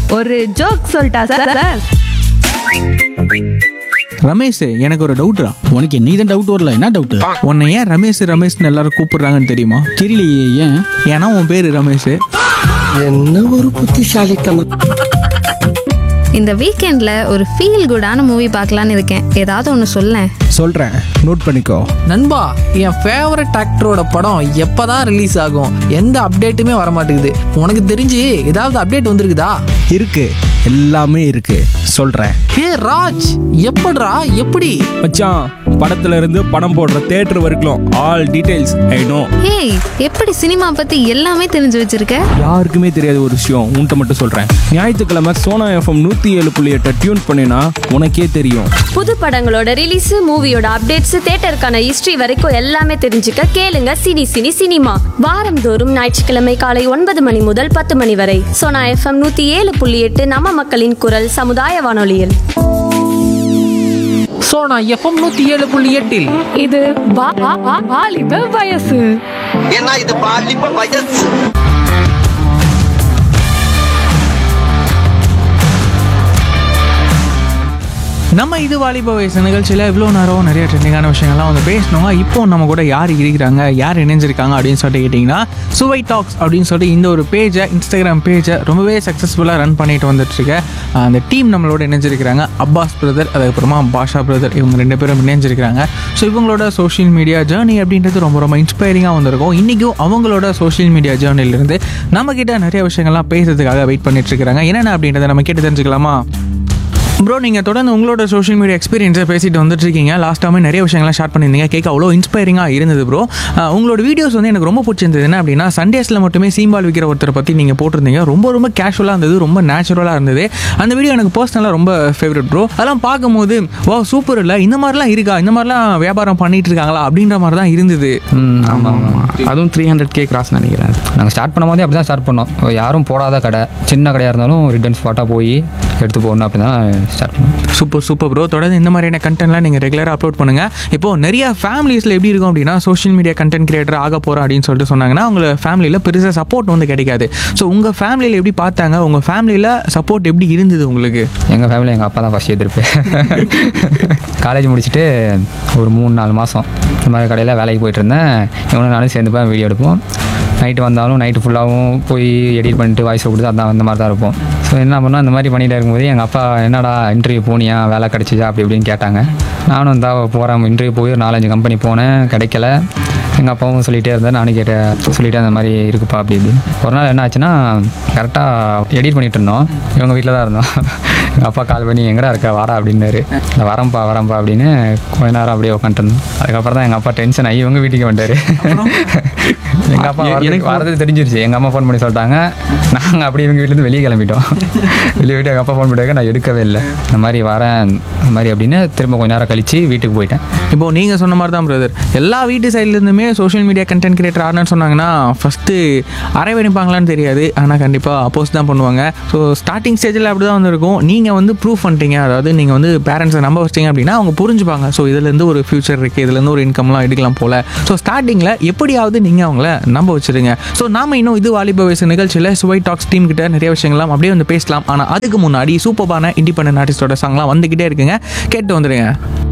ஒரு ஜோக் சொல்லிட்டா sir sir Ramesh எனக்கு ஒரு டவுட்ரா உனக்கு நீ தான் டவுட் வரல என்ன டவுட் உன்னை ஏன் ரமேஷ் ரமேஷ்னு எல்லாரும் கூப்பிடுறாங்கன்னு தெரியுமா தெரியலையே ஏன் ஏன்னா உன் பேரு ரமேஷ் என்ன ஒரு புத்திசாலித்தனம் இந்த வீக்கெண்ட்ல ஒரு ஃபீல் குடான மூவி பார்க்கலான்னு இருக்கேன் ஏதாவது ஒன்று சொல்லேன் சொல்கிறேன் நோட் பண்ணிக்கோ நண்பா என் ஃபேவரட் ஆக்டரோட படம் எப்பதான் ரிலீஸ் ஆகும் எந்த அப்டேட்டுமே வர மாட்டேங்குது உனக்கு தெரிஞ்சு ஏதாவது அப்டேட் வந்திருக்குதா இருக்கு எல்லாமே இருக்கு சொல்கிறேன் ஹே ராஜ் எப்படிடா எப்படி மச்சான் படத்துல இருந்து படம் போடுற தேட்டர் வரைக்கும் all details I know hey எப்படி சினிமா பத்தி எல்லாமே தெரிஞ்சு வச்சிருக்க யாருக்குமே தெரியாத ஒரு விஷயம் உன்கிட்ட மட்டும் சொல்றேன் ஞாயிற்றுக்கிழமை சோனா எஃப்எம் நூத்தி ஏழு புள்ளி எட்டை டியூன் பண்ணினா உனக்கே தெரியும் புது படங்களோட ரிலீஸ் மூவியோட அப்டேட்ஸ் தேட்டருக்கான ஹிஸ்டரி வரைக்கும் எல்லாமே தெரிஞ்சுக்க கேளுங்க சினி சினி சினிமா வாரந்தோறும் ஞாயிற்றுக்கிழமை காலை ஒன்பது மணி முதல் பத்து மணி வரை சோனா எஃப்எம் நூத்தி ஏழு புள்ளி எட்டு நம்ம மக்களின் குரல் சமுதாய வானொலியில் ஸோ நான் எஃப்எம் நூற்றி ஏழு புள்ளி எட்டில் இது வா- வா- வா- வாலிப வயசு ஏன்னா இது பாலிப்ப வயசு நம்ம இது வாலிப வயசு நிகழ்ச்சியில் இவ்வளோ நேரம் நிறைய ட்ரெண்டிங்கான விஷயங்கள்லாம் வந்து பேசணுங்க இப்போ நம்ம கூட யார் இருக்கிறாங்க யார் இணைஞ்சிருக்காங்க அப்படின்னு சொல்லிட்டு கேட்டிங்கன்னா சுவை டாக்ஸ் அப்படின்னு சொல்லிட்டு இந்த ஒரு பேஜை இன்ஸ்டாகிராம் பேஜை ரொம்பவே சக்ஸஸ்ஃபுல்லாக ரன் பண்ணிட்டு வந்துட்டு இருக்க அந்த டீம் நம்மளோட இணைஞ்சிருக்கிறாங்க அப்பாஸ் பிரதர் அதுக்கப்புறமா பாஷா பிரதர் இவங்க ரெண்டு பேரும் இணைஞ்சிருக்கிறாங்க ஸோ இவங்களோட சோஷியல் மீடியா ஜேர்னி அப்படின்றது ரொம்ப ரொம்ப இன்ஸ்பைரிங்காக வந்திருக்கும் இன்றைக்கும் அவங்களோட சோஷியல் மீடியா ஜேர்னிலேருந்து நம்மக்கிட்ட நிறைய விஷயங்கள்லாம் பேசுறதுக்காக வெயிட் பண்ணிட்டு இருக்கிறாங்க என்னென்ன அப்படின்றத நம்ம கேட்டு தெரிஞ்சுக்கலாமா ப்ரோ நீங்கள் தொடர்ந்து உங்களோட சோஷியல் மீடியா எக்ஸ்பீரியன்ஸை பேசிட்டு வந்துட்டு இருக்கீங்க லாஸ்ட் டைமே நிறைய விஷயங்கள்லாம் ஷேர் பண்ணியிருந்தீங்க கேட்க அவ்வளோ இன்ஸ்பைரிங்காக இருந்தது ப்ரோ உங்களோட வீடியோஸ் வந்து எனக்கு ரொம்ப பிடிச்சிருந்தது என்ன அப்படின்னா சண்டேஸில் மட்டுமே சீம்பால் விற்கிற ஒருத்தரை பற்றி நீங்கள் போட்டிருந்தீங்க ரொம்ப ரொம்ப கேஷுவலாக இருந்தது ரொம்ப நேச்சுரலாக இருந்தது அந்த வீடியோ எனக்கு பர்சனலாக ரொம்ப ஃபேவரட் ப்ரோ அதெல்லாம் பார்க்கும்போது வா சூப்பர் இல்லை இந்த மாதிரிலாம் இருக்கா இந்த மாதிரிலாம் வியாபாரம் பண்ணிட்டு இருக்காங்களா அப்படின்ற மாதிரி தான் இருந்தது ம் ஆமாம் ஆமாம் அதுவும் த்ரீ ஹண்ட்ரட் கே கிராஸ் நினைக்கிறேன் நாங்கள் ஸ்டார்ட் பண்ணும்போதே அப்படி தான் ஸ்டார்ட் பண்ணோம் யாரும் போடாத கடை சின்ன கடையாக இருந்தாலும் ரிட்டர்ன் ஸ்பாட்டாக போய் எடுத்து போகணும் அப்படி தான் ஸ்டார்ட் பண்ணோம் சூப்பர் சூப்பர் ப்ரோ தொடர்ந்து இந்த மாதிரியான கண்டென்ட்லாம் நீங்கள் ரெகுலராக அப்லோட் பண்ணுங்கள் இப்போ நிறைய ஃபேமிலிஸில் எப்படி இருக்கும் அப்படின்னா சோஷியல் மீடியா கண்டென்ட் கிரியேட்டர் ஆக போகிறோம் அப்படின்னு சொல்லிட்டு சொன்னாங்கன்னா உங்களை ஃபேமிலியில் பெருசாக சப்போர்ட் வந்து கிடைக்காது ஸோ உங்கள் ஃபேமிலியில் எப்படி பார்த்தாங்க உங்கள் ஃபேமிலியில் சப்போர்ட் எப்படி இருந்தது உங்களுக்கு எங்கள் ஃபேமிலி எங்கள் அப்பா தான் ஃபஸ்ட் எதிர்ப்பேன் காலேஜ் முடிச்சுட்டு ஒரு மூணு நாலு மாதம் இந்த மாதிரி கடையில் வேலைக்கு போயிட்டு இருந்தேன் இவனும் நானும் சேர்ந்து போய் வீடியோ எடுப்போம் நைட்டு வந்தாலும் நைட்டு ஃபுல்லாகவும் போய் எடிட் பண்ணிட்டு வாய்ஸ் கொடுத்து அதான் அந்த மாதிரி தான் இருப்போம் ஸோ என்ன பண்ணோம் அந்த மாதிரி பண்ணிட்டு இருக்கும்போது எங்கள் அப்பா என்னடா இன்டர்வியூ போனியா வேலை கிடச்சிச்சா அப்படி இப்படின்னு கேட்டாங்க நானும் இந்தா போகிறேன் இன்டர்வியூ போய் ஒரு நாலஞ்சு கம்பெனி போனேன் கிடைக்கல எங்கள் அப்பாவும் சொல்லிகிட்டே இருந்தேன் நானும் கேட்டேன் சொல்லிட்டேன் அந்த மாதிரி இருக்குப்பா அப்படி இப்படின்னு ஒரு நாள் என்ன ஆச்சுன்னா கரெக்டாக எடிட் பண்ணிட்டு இருந்தோம் இவங்க வீட்டில் தான் இருந்தோம் எங்கள் அப்பா கால் பண்ணி எங்கடா இருக்க வாடா அப்படின்னாரு "இந்த வரேன்ப்பா வரேன்ப்பா அப்படின்னு கொஞ்ச நேரம் அப்படியே உட்காந்துருந்தோம் அதுக்கப்புறம் தான் எங்கள் அப்பா டென்ஷன் ஆகி இவங்க வீட்டுக்கு வந்துட்டாரு எங்கள் அப்பா வரது வரது தெரிஞ்சிருச்சு எங்கள் அம்மா ஃபோன் பண்ணி சொல்லிட்டாங்க நாங்கள் அப்படியே இவங்க வீட்டிலேருந்து வெளியே கிளம்பிட்டோம் வெளியே போயிட்டு எங்கள் அப்பா ஃபோன் பண்ணிட்டாங்க நான் எடுக்கவே இல்லை இந்த மாதிரி வரேன் இந்த மாதிரி அப்படின்னு திரும்ப கொஞ்ச நேரம் கழிச்சு வீட்டுக்கு போயிட்டேன் இப்போ நீங்கள் சொன்ன மாதிரி தான் பிரதர் எல்லா வீட்டு சைட்லேருந்துமே சோஷியல் மீடியா கண்டென்ட் கிரியேட்டர் ஆனன்னு சொன்னாங்கன்னா ஃபஸ்ட்டு அரைவணிப்பாங்களான்னு தெரியாது ஆனால் கண்டிப்பாக அப்போஸ் தான் பண்ணுவாங்க ஸோ ஸ்டார்டிங் ஸ்டேஜில் அப்படி தான் வந்துருக்கும் நீங்கள் வந்து ப்ரூவ் பண்ணிட்டீங்க அதாவது நீங்கள் வந்து பேரண்ட்ஸை நம்ப வச்சிட்டீங்க அப்படின்னா அவங்க புரிஞ்சுப்பாங்க ஸோ இதுலேருந்து ஒரு ஃபியூச்சர் இருக்குது இதுலேருந்து ஒரு இன்கம்லாம் எடுக்கலாம் போல் ஸோ ஸ்டார்டிங்கில் எப்படியாவது நீங்கள் அவங்கள நம்ப வச்சிருங்க ஸோ நாம இன்னும் இது வாலிப வயசு நிகழ்ச்சியில் சுவை டாக்ஸ் டீம் கிட்ட நிறைய விஷயங்கள்லாம் அப்படியே வந்து பேசலாம் ஆனால் அதுக்கு முன்னாடி சூப்பரான இண்டிபெண்டன்ட் ஆர்டிஸ்டோட சாங்லாம் வந்துக்கிட்டே இருக்குங்க கேட்டு வந்துடுங்க